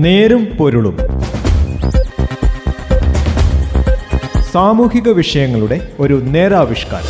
നേരും പൊരുളും സാമൂഹിക വിഷയങ്ങളുടെ ഒരു നേരാവിഷ്കാരം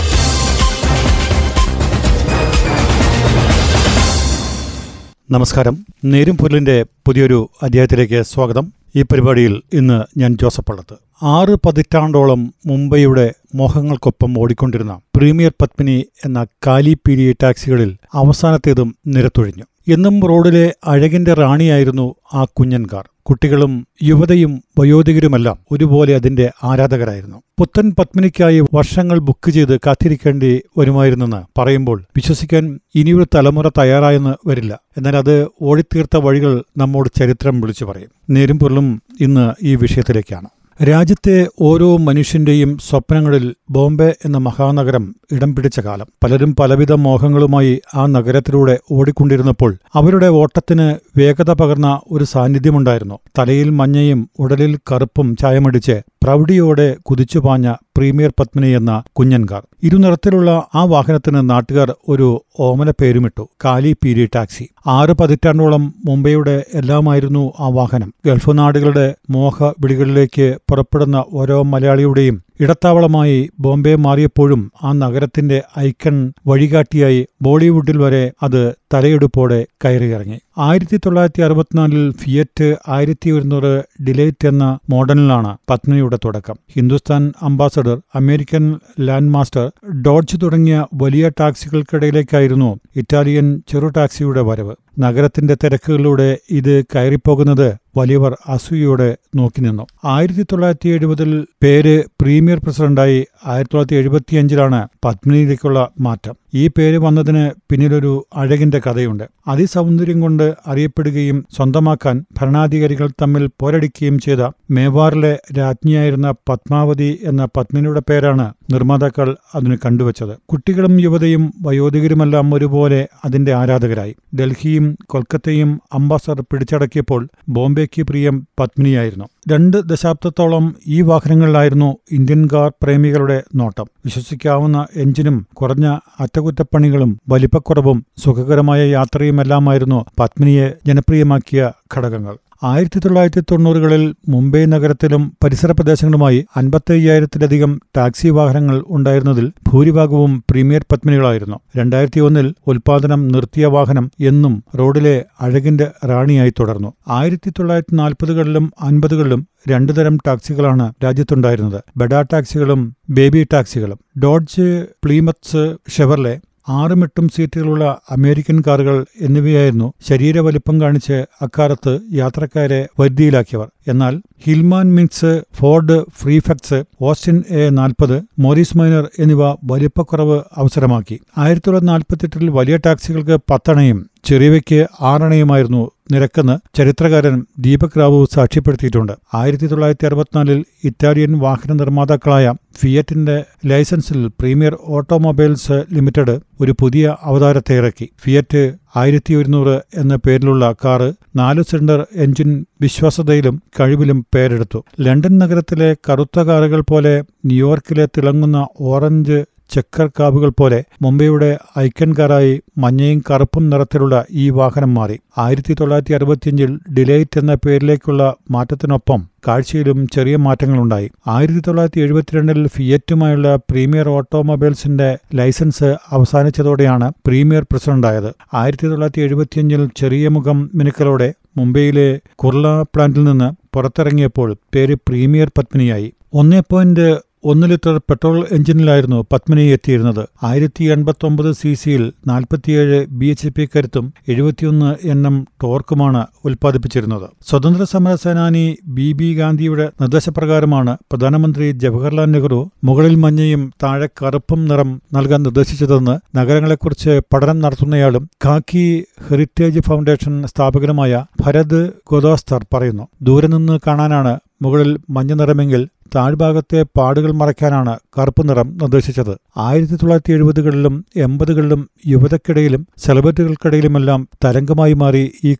നമസ്കാരം നേരും പൊരുളിന്റെ പുതിയൊരു അധ്യായത്തിലേക്ക് സ്വാഗതം ഈ പരിപാടിയിൽ ഇന്ന് ഞാൻ ജോസഫ് പള്ളത്ത് ആറ് പതിറ്റാണ്ടോളം മുംബൈയുടെ മോഹങ്ങൾക്കൊപ്പം ഓടിക്കൊണ്ടിരുന്ന പ്രീമിയർ പത്മിനി എന്ന കാലിപ്പീരി ടാക്സികളിൽ അവസാനത്തേതും നിരത്തൊഴിഞ്ഞു എന്നും റോഡിലെ അഴകിന്റെ റാണിയായിരുന്നു ആ കുഞ്ഞൻ കാർ കുട്ടികളും യുവതയും വയോധികരുമെല്ലാം ഒരുപോലെ അതിന്റെ ആരാധകരായിരുന്നു പുത്തൻ പത്മിനിക്കായി വർഷങ്ങൾ ബുക്ക് ചെയ്ത് കാത്തിരിക്കേണ്ടി വരുമായിരുന്നെന്ന് പറയുമ്പോൾ വിശ്വസിക്കാൻ ഇനിയൊരു തലമുറ തയ്യാറായെന്ന് വരില്ല എന്നാൽ അത് ഓടിത്തീർത്ത വഴികൾ നമ്മോട് ചരിത്രം വിളിച്ചു പറയും നേരും പൊരുളും ഇന്ന് ഈ വിഷയത്തിലേക്കാണ് രാജ്യത്തെ ഓരോ മനുഷ്യന്റെയും സ്വപ്നങ്ങളിൽ ബോംബെ എന്ന മഹാനഗരം ഇടം പിടിച്ച കാലം പലരും പലവിധ മോഹങ്ങളുമായി ആ നഗരത്തിലൂടെ ഓടിക്കൊണ്ടിരുന്നപ്പോൾ അവരുടെ ഓട്ടത്തിന് വേഗത പകർന്ന ഒരു സാന്നിധ്യമുണ്ടായിരുന്നു തലയിൽ മഞ്ഞയും ഉടലിൽ കറുപ്പും ചായമടിച്ച് പ്രൗഢിയോടെ കുതിച്ചുപാഞ്ഞ പ്രീമിയർ പത്മിനി എന്ന കുഞ്ഞൻകാർ ഇരുനിറത്തിലുള്ള ആ വാഹനത്തിന് നാട്ടുകാർ ഒരു ഓമന പേരുമിട്ടു കാലി പീരി ടാക്സി ആറ് പതിറ്റാണ്ടോളം മുംബൈയുടെ എല്ലാമായിരുന്നു ആ വാഹനം ഗൾഫ് നാടുകളുടെ മോഹ വിളികളിലേക്ക് പുറപ്പെടുന്ന ഓരോ മലയാളിയുടെയും ഇടത്താവളമായി ബോംബെ മാറിയപ്പോഴും ആ നഗരത്തിന്റെ ഐക്കൺ വഴികാട്ടിയായി ബോളിവുഡിൽ വരെ അത് തലയെടുപ്പോടെ കയറിയിറങ്ങി ആയിരത്തി തൊള്ളായിരത്തി അറുപത്തിനാലിൽ ഫിയറ്റ് ആയിരത്തി ഒരുന്നൂറ് ഡിലൈറ്റ് എന്ന മോഡലിലാണ് പത്മിനിയുടെ തുടക്കം Hindustan Ambassador American Landmaster Dodge തുടങ്ങിയ വലിയ ടാക്സികൾക്കിടയിലേക്കായിരുന്നു ഇറ്റാലിയൻ ചെറു ടാക്സിയുടെ വരവ് നഗരത്തിന്റെ തിരക്കുകളിലൂടെ ഇത് കയറിപ്പോകുന്നത് വലിയവർ അസൂയയോടെ നോക്കി നിന്നു ആയിരത്തി തൊള്ളായിരത്തി എഴുപതിൽ പേര് പ്രീമിയർ പ്രസിഡന്റായി ആയിരത്തി തൊള്ളായിരത്തി എഴുപത്തിയഞ്ചിലാണ് പത്മിനിയിലേക്കുള്ള മാറ്റം ഈ പേര് വന്നതിന് പിന്നിലൊരു അഴകിന്റെ കഥയുണ്ട് അതിസൗന്ദര്യം കൊണ്ട് അറിയപ്പെടുകയും സ്വന്തമാക്കാൻ ഭരണാധികാരികൾ തമ്മിൽ പോരടിക്കുകയും ചെയ്ത മേവാറിലെ രാജ്ഞിയായിരുന്ന പത്മാവതി എന്ന പത്മിനിയുടെ പേരാണ് നിർമ്മാതാക്കൾ അതിന് കണ്ടുവച്ചത് കുട്ടികളും യുവതയും വയോധികരുമെല്ലാം ഒരുപോലെ അതിന്റെ ആരാധകരായി ഡൽഹിയും കൊൽക്കത്തയും അംബാസഡർ പിടിച്ചടക്കിയപ്പോൾ ബോംബെക്ക് പ്രിയം പത്മിനിയായിരുന്നു രണ്ട് ദശാബ്ദത്തോളം ഈ വാഹനങ്ങളിലായിരുന്നു ഇന്ത്യൻ കാർ പ്രേമികളുടെ നോട്ടം വിശ്വസിക്കാവുന്ന എഞ്ചിനും കുറഞ്ഞ അറ്റകുറ്റപ്പണികളും വലിപ്പക്കുറവും സുഖകരമായ യാത്രയുമെല്ലാമായിരുന്നു പത്മിനിയെ ജനപ്രിയമാക്കിയ ഘടകങ്ങൾ ആയിരത്തി തൊള്ളായിരത്തി തൊണ്ണൂറുകളിൽ മുംബൈ നഗരത്തിലും പരിസര പ്രദേശങ്ങളുമായി അൻപത്തയ്യായിരത്തിലധികം ടാക്സി വാഹനങ്ങൾ ഉണ്ടായിരുന്നതിൽ ഭൂരിഭാഗവും പ്രീമിയർ പത്മിനികളായിരുന്നു രണ്ടായിരത്തി ഒന്നിൽ ഉൽപാദനം നിർത്തിയ വാഹനം എന്നും റോഡിലെ അഴകിന്റെ റാണിയായി തുടർന്നു ആയിരത്തി തൊള്ളായിരത്തി നാൽപ്പതുകളിലും അൻപതുകളിലും രണ്ടു തരം ടാക്സികളാണ് രാജ്യത്തുണ്ടായിരുന്നത് ബെഡാ ടാക്സികളും ബേബി ടാക്സികളും ഡോഡ്ജ് പ്ലീമത്സ് ഷെവർലെ ആറുമെട്ടും സീറ്റുകളുള്ള അമേരിക്കൻ കാറുകൾ എന്നിവയായിരുന്നു ശരീരവലിപ്പം കാണിച്ച് അക്കാലത്ത് യാത്രക്കാരെ വരുതിയിലാക്കിയവർ എന്നാൽ Hillman Minx Ford Prefect Austin A നാൽപ്പത് മോറിസ് മൈനർ എന്നിവ വലിപ്പക്കുറവ് അവസരമാക്കി ആയിരത്തി തൊള്ളായിരത്തി നാൽപ്പത്തെട്ടിൽ വലിയ ടാക്സികൾക്ക് പത്തണയും ചെറിയവയ്ക്ക് ആറണയുമായിരുന്നു നിരക്കെന്ന് ചരിത്രകാരൻ ദീപക് റാവു സാക്ഷ്യപ്പെടുത്തിയിട്ടുണ്ട് ആയിരത്തി തൊള്ളായിരത്തി അറുപത്തിനാലിൽ ഇറ്റാലിയൻ വാഹന നിർമ്മാതാക്കളായ ഫിയറ്റിന്റെ ലൈസൻസിൽ പ്രീമിയർ ഓട്ടോമൊബൈൽസ് ലിമിറ്റഡ് ഒരു പുതിയ അവതാരത്തെ ഇറക്കി ഫിയറ്റ് ആയിരത്തി ഒരുന്നൂറ് എന്ന പേരിലുള്ള കാറ് നാല് സിലിണ്ടർ എഞ്ചിൻ വിശ്വാസതയിലും കഴിവിലും പേരെടുത്തു ലണ്ടൻ നഗരത്തിലെ കറുത്ത കാറുകൾ പോലെ ന്യൂയോർക്കിലെ തിളങ്ങുന്ന ഓറഞ്ച് ചെക്കർ കാബുകൾ പോലെ മുംബൈയുടെ ഐക്കൺ കാറായി മഞ്ഞയും കറുപ്പും നിറത്തിലുള്ള ഈ വാഹനം മാറി ആയിരത്തി തൊള്ളായിരത്തി അറുപത്തിയഞ്ചിൽ ഡിലൈറ്റ് എന്ന പേരിലേക്കുള്ള മാറ്റത്തിനൊപ്പം കാഴ്ചയിലും ചെറിയ മാറ്റങ്ങളുണ്ടായി ആയിരത്തി തൊള്ളായിരത്തി എഴുപത്തിരണ്ടിൽ ഫിയറ്റുമായുള്ള പ്രീമിയർ ഓട്ടോമൊബൈൽസിന്റെ ലൈസൻസ് അവസാനിച്ചതോടെയാണ് പ്രീമിയർ പ്രസിഡന്റായത് ആയിരത്തി തൊള്ളായിരത്തി എഴുപത്തിയഞ്ചിൽ ചെറിയ മുഖം മിനുക്കലോടെ മുംബൈയിലെ കുർള പ്ലാന്റിൽ നിന്ന് പുറത്തിറങ്ങിയപ്പോൾ പേര് പ്രീമിയർ പത്മിനിയായി ഒന്നേ പോയിന്റ് ഒന്ന് ലിറ്റർ പെട്രോൾ എഞ്ചിനിലായിരുന്നു പത്മിനി എത്തിയിരുന്നത് ആയിരത്തി എൺപത്തൊമ്പത് സി സിയിൽ നാൽപ്പത്തിയേഴ് ബി എച്ച് പി കരുത്തും എഴുപത്തിയൊന്ന് എണ്ണം ടോർക്കുമാണ് ഉൽപ്പാദിപ്പിച്ചിരുന്നത് സ്വതന്ത്ര സമര സേനാനി ബി ബി ഗാന്ധിയുടെ നിർദ്ദേശപ്രകാരമാണ് പ്രധാനമന്ത്രി ജവഹർലാൽ നെഹ്റു മുകളിൽ മഞ്ഞയും താഴെ കറുപ്പും നിറം നൽകാൻ നിർദ്ദേശിച്ചതെന്ന് നഗരങ്ങളെക്കുറിച്ച് പഠനം നടത്തുന്നയാളും ഖാക്കി ഹെറിറ്റേജ് ഫൗണ്ടേഷൻ സ്ഥാപകനുമായ ഭരത് ഗോദാസ്തർ പറയുന്നു ദൂരെ നിന്ന് കാണാനാണ് മുകളിൽ മഞ്ഞ നിറമെങ്കിൽ താഴ്ഭാഗത്തെ പാടുകൾ മറയ്ക്കാനാണ് കറുപ്പ് നിറം നിർദ്ദേശിച്ചത് ആയിരത്തി തൊള്ളായിരത്തി എഴുപതുകളിലും എൺപതുകളിലും യുവതക്കിടയിലും സെലിബ്രിറ്റികൾക്കിടയിലുമെല്ലാം തരംഗമായി മാറി ഈ കാർ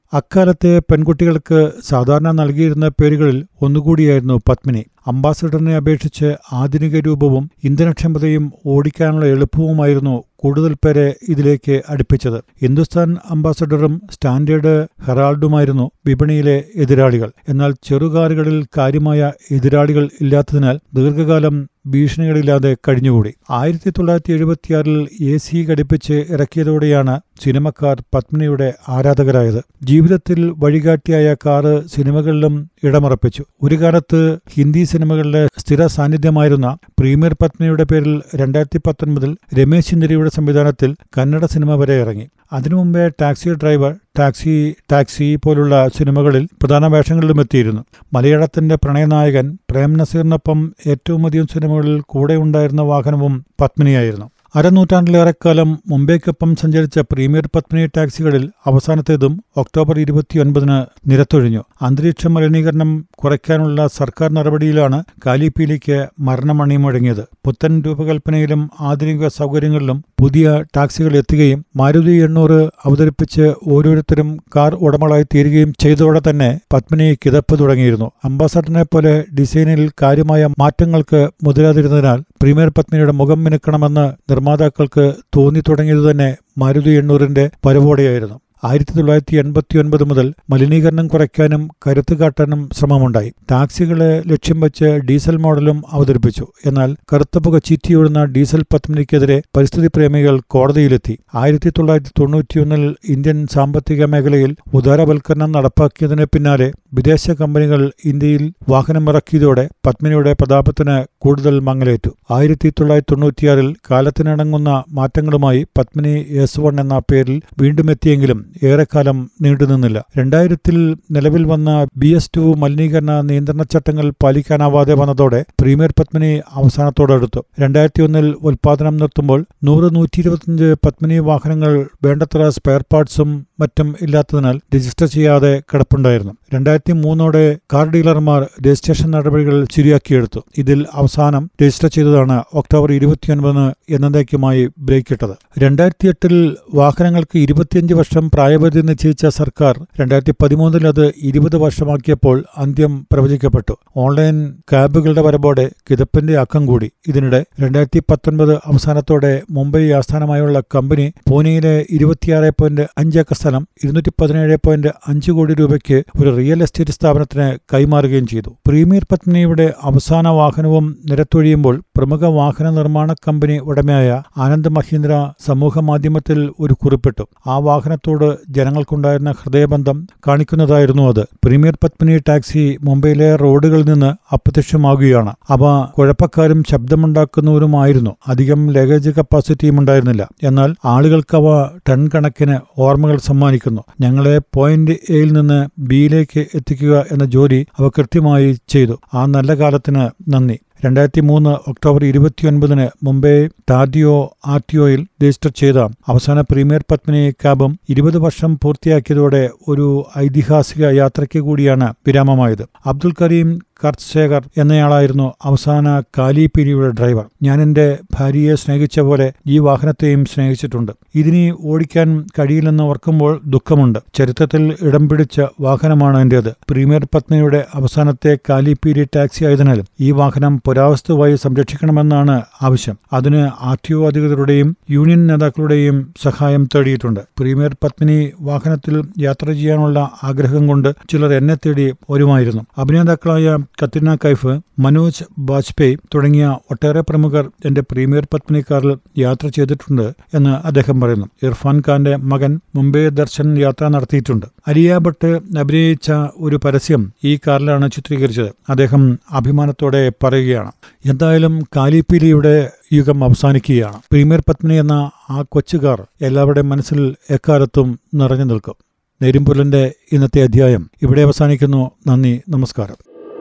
അക്കാലത്തെ പെൺകുട്ടികൾക്ക് സാധാരണ നൽകിയിരുന്ന പേരുകളിൽ ഒന്നുകൂടിയായിരുന്നു പത്മിനി അംബാസഡറിനെ അപേക്ഷിച്ച് ആധുനിക രൂപവും ഇന്ധനക്ഷമതയും ഓടിക്കാനുള്ള എളുപ്പവുമായിരുന്നു കൂടുതൽ പേരെ ഇതിലേക്ക് അടുപ്പിച്ചത് ഹിന്ദുസ്ഥാൻ അംബാസഡറും സ്റ്റാൻഡേർഡ് ഹെറാൾഡുമായിരുന്നു വിപണിയിലെ എതിരാളികൾ എന്നാൽ ചെറുകാറുകളിൽ കാര്യമായ എതിരാളികൾ ഇല്ലാത്തതിനാൽ ദീർഘകാലം ഭീഷണികളില്ലാതെ കഴിഞ്ഞുകൂടി ആയിരത്തി തൊള്ളായിരത്തി എഴുപത്തിയാറിൽ എ സി ഘടിപ്പിച്ച് ഇറക്കിയതോടെയാണ് സിനിമക്കാർ പത്മിനിയുടെ ആരാധകരായത് ജീവിതത്തിൽ വഴികാട്ടിയായ കാറ് സിനിമകളിലും ഇടമുറപ്പിച്ചു ഒരു കാലത്ത് ഹിന്ദി സിനിമകളിലെ സ്ഥിര സാന്നിധ്യമായിരുന്ന പ്രീമിയർ പത്നിയുടെ പേരിൽ രണ്ടായിരത്തി പത്തൊൻപതിൽ രമേശ് ചിന്തിരിയുടെ സംവിധാനത്തിൽ കന്നഡ സിനിമ വരെ ഇറങ്ങി അതിനു മുമ്പേ ടാക്സി ഡ്രൈവർ ടാക്സി ടാക്സി പോലുള്ള സിനിമകളിൽ പ്രധാന വേഷങ്ങളിലും എത്തിയിരുന്നു മലയാളത്തിന്റെ പ്രണയനായകൻ പ്രേം നസീറിനൊപ്പം ഏറ്റവും അധികം സിനിമകളിൽ കൂടെ ഉണ്ടായിരുന്ന വാഹനവും പത്മിനിയായിരുന്നു അരനൂറ്റാണ്ടിലേറെക്കാലം മുംബൈക്കൊപ്പം സഞ്ചരിച്ച പ്രീമിയർ പത്മിനി ടാക്സികളിൽ അവസാനത്തേതും ഒക്ടോബർ ഇരുപത്തിയൊൻപതിന് നിരത്തൊഴിഞ്ഞു അന്തരീക്ഷ മലിനീകരണം കുറയ്ക്കാനുള്ള സർക്കാർ നടപടിയിലാണ് കാലിപ്പീലിക്ക് മരണമണി മുഴങ്ങിയത് പുത്തൻ രൂപകൽപ്പനയിലും ആധുനിക സൗകര്യങ്ങളിലും പുതിയ ടാക്സികൾ എത്തുകയും മാരുതി എണ്ണൂറ് അവതരിപ്പിച്ച് ഓരോരുത്തരും കാർ ഉടമകളായി തീരുകയും ചെയ്തതോടെ തന്നെ പത്മിനി കിതപ്പ് തുടങ്ങിയിരുന്നു അംബാസഡറിനെ പോലെ ഡിസൈനിൽ കാര്യമായ മാറ്റങ്ങൾക്ക് മുതിരാതിരുന്നതിനാൽ പ്രീമിയർ പത്മിനിയുടെ മുഖം മിനുക്കണമെന്ന് നിർമ്മാതാക്കൾക്ക് തോന്നി തുടങ്ങിയത് തന്നെ മാരുതി എണ്ണൂറിന്റെ വരവോടെയായിരുന്നു ആയിരത്തി തൊള്ളായിരത്തി എൺപത്തിയൊൻപത് മുതൽ മലിനീകരണം കുറയ്ക്കാനും കരുത്ത് കാട്ടാനും ശ്രമമുണ്ടായി ടാക്സികളെ ലക്ഷ്യം വെച്ച് ഡീസൽ മോഡലും അവതരിപ്പിച്ചു എന്നാൽ കറുത്ത പുക ചീറ്റിയൊഴുന്ന ഡീസൽ പത്മിനിക്കെതിരെ പരിസ്ഥിതി പ്രേമികൾ കോടതിയിലെത്തി ആയിരത്തി തൊള്ളായിരത്തി തൊണ്ണൂറ്റിയൊന്നിൽ ഇന്ത്യൻ സാമ്പത്തിക മേഖലയിൽ ഉദാരവൽക്കരണം നടപ്പാക്കിയതിന് പിന്നാലെ വിദേശ കമ്പനികൾ ഇന്ത്യയിൽ വാഹനമിറക്കിയതോടെ പത്മിനിയുടെ പ്രതാപത്തിന് കൂടുതൽ മങ്ങലേറ്റു ആയിരത്തി തൊള്ളായിരത്തി തൊണ്ണൂറ്റിയാറിൽ കാലത്തിനിണങ്ങുന്ന മാറ്റങ്ങളുമായി പത്മിനി എസ് വൺ എന്ന പേരിൽ വീണ്ടും എത്തിയെങ്കിലും ഏറെക്കാലം നീണ്ടുനിന്നില്ല രണ്ടായിരത്തിൽ നിലവിൽ വന്ന ബി എസ് ടു മലിനീകരണ നിയന്ത്രണ ചട്ടങ്ങൾ പാലിക്കാനാവാതെ വന്നതോടെ പ്രീമിയർ പത്മിനി അവസാനത്തോടടുത്തു രണ്ടായിരത്തി ഒന്നിൽ ഉൽപാദനം നിർത്തുമ്പോൾ നൂറ് നൂറ്റി ഇരുപത്തിയഞ്ച് പത്മിനി വാഹനങ്ങൾ വേണ്ടത്ര സ്പെയർ പാർട്സും മറ്റും ഇല്ലാത്തതിനാൽ രജിസ്റ്റർ ചെയ്യാതെ കിടപ്പുണ്ടായിരുന്നു രണ്ടായിരത്തി മൂന്നോടെ കാർ ഡീലർമാർ രജിസ്ട്രേഷൻ നടപടികൾ ശരിയാക്കിയെടുത്തു ഇതിൽ അവസാനം രജിസ്റ്റർ ചെയ്തതാണ് ഒക്ടോബർ ഇരുപത്തിയൊൻപതിന് എന്നേക്കുമായി ബ്രേക്കിട്ടത് രണ്ടായിരത്തി എട്ടിൽ വാഹനങ്ങൾക്ക് ഇരുപത്തിയഞ്ച് വർഷം പ്രായപരിധി നിശ്ചയിച്ച സർക്കാർ രണ്ടായിരത്തി പതിമൂന്നിൽ അത് ഇരുപത് വർഷമാക്കിയപ്പോൾ അന്ത്യം പ്രവചിക്കപ്പെട്ടു ഓൺലൈൻ ക്യാബുകളുടെ വരവോടെ കിതപ്പിന്റെ അക്കം കൂടി ഇതിനിടെ രണ്ടായിരത്തി പത്തൊൻപത് അവസാനത്തോടെ മുംബൈ ആസ്ഥാനമായുള്ള കമ്പനി പൂനെയിലെ ഇരുപത്തിയാറ് പോയിന്റ് അഞ്ച് ഏക്കർ സ്ഥലം ഇരുന്നൂറ്റി പതിനേഴ് പോയിന്റ് അഞ്ച് കോടി രൂപയ്ക്ക് ഒരു റിയൽ എസ്റ്റേറ്റ് സ്ഥാപനത്തിന് കൈമാറുകയും ചെയ്തു പ്രീമിയർ പത്നിയുടെ അവസാന വാഹനവും നിരത്തൊഴിയുമ്പോൾ പ്രമുഖ വാഹന നിർമ്മാണ കമ്പനി ഉടമയായ ആനന്ദ് മഹീന്ദ്ര സമൂഹ മാധ്യമത്തിൽ ഒരു കുറിപ്പിട്ടു ആ വാഹനത്തോട് ജനങ്ങൾക്കുണ്ടായിരുന്ന ഹൃദയബന്ധം കാണിക്കുന്നതായിരുന്നു അത് പ്രീമിയർ പത്മിനി ടാക്സി മുംബൈയിലെ റോഡുകളിൽ നിന്ന് അപ്രത്യക്ഷമാകുകയാണ് അവ കുഴപ്പക്കാരും ശബ്ദമുണ്ടാക്കുന്നവരുമായിരുന്നു അധികം ലഗേജ് കപ്പാസിറ്റിയും ഉണ്ടായിരുന്നില്ല എന്നാൽ ആളുകൾക്ക് അവ ടൺ കണക്കിന് ഓർമ്മകൾ സമ്മാനിക്കുന്നു ഞങ്ങളെ പോയിന്റ് എയിൽ നിന്ന് ബിയിലേക്ക് എത്തിക്കുക എന്ന ജോലി അവ കൃത്യമായി ചെയ്തു ആ നല്ല കാലത്തിന് നന്ദി രണ്ടായിരത്തി മൂന്ന് ഒക്ടോബർ ഇരുപത്തിയൊൻപതിന് മുംബൈ ടാഡിയോ ആർ ടി ഒയിൽ രജിസ്റ്റർ ചെയ്ത അവസാന പ്രീമിയർ പത്മിനി ക്യാബും ഇരുപത് വർഷം പൂർത്തിയാക്കിയതോടെ ഒരു ഐതിഹാസിക യാത്രയ്ക്ക് കൂടിയാണ് വിരാമമായത് അബ്ദുൽ കരീം കർശേഖർ എന്നയാളായിരുന്നു അവസാന കാലിപീരിയുടെ ഡ്രൈവർ ഞാൻ എന്റെ ഭാര്യയെ സ്നേഹിച്ച പോലെ ഈ വാഹനത്തെയും സ്നേഹിച്ചിട്ടുണ്ട് ഇതിനി ഓടിക്കാൻ കഴിയില്ലെന്ന് ഓർക്കുമ്പോൾ ദുഃഖമുണ്ട് ചരിത്രത്തിൽ ഇടം പിടിച്ച വാഹനമാണ് എന്റേത് പ്രീമിയർ പത്നിയുടെ അവസാനത്തെ കാലിപീരി ടാക്സി ആയതിനാൽ ഈ വാഹനം പുരാവസ്തുവായി സംരക്ഷിക്കണമെന്നാണ് ആവശ്യം അതിന് ആർ ടി ഒ അധികൃതരുടെയും യൂണിയൻ നേതാക്കളുടെയും സഹായം തേടിയിട്ടുണ്ട് പ്രീമിയർ പത്മിനി വാഹനത്തിൽ യാത്ര ചെയ്യാനുള്ള ആഗ്രഹം കൊണ്ട് ചിലർ എന്നെ തേടി വരുമായിരുന്നു അഭിനേതാക്കളായ കത്രിന കൈഫ് മനോജ് ബാജ്പേയി തുടങ്ങിയ ഒട്ടേറെ പ്രമുഖർ എന്റെ പ്രീമിയർ പത്മിനി കാറിൽ യാത്ര ചെയ്തിട്ടുണ്ട് എന്ന് അദ്ദേഹം പറയുന്നു ഇർഫാൻ ഖാന്റെ മകൻ മുംബൈ ദർശൻ യാത്ര നടത്തിയിട്ടുണ്ട് അലിയ ഭട്ട് അഭിനയിച്ച ഒരു പരസ്യം ഈ കാറിലാണ് ചിത്രീകരിച്ചത് അദ്ദേഹം അഭിമാനത്തോടെ പറയുകയാണ് എന്തായാലും കാലിപ്പീലിയുടെ യുഗം അവസാനിക്കുകയാണ് പ്രീമിയർ പത്മിനി എന്ന ആ കൊച്ചുകാർ എല്ലാവരുടെയും മനസ്സിൽ എക്കാലത്തും നിറഞ്ഞു നിൽക്കും നേരുംപുലന്റെ ഇന്നത്തെ അധ്യായം ഇവിടെ അവസാനിക്കുന്നു നന്ദി നമസ്കാരം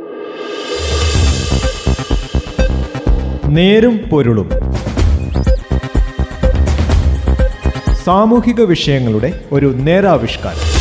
നേരും പൊരുളും സാമൂഹിക വിഷയങ്ങളുടെ ഒരു നേരാവിഷ്കാരം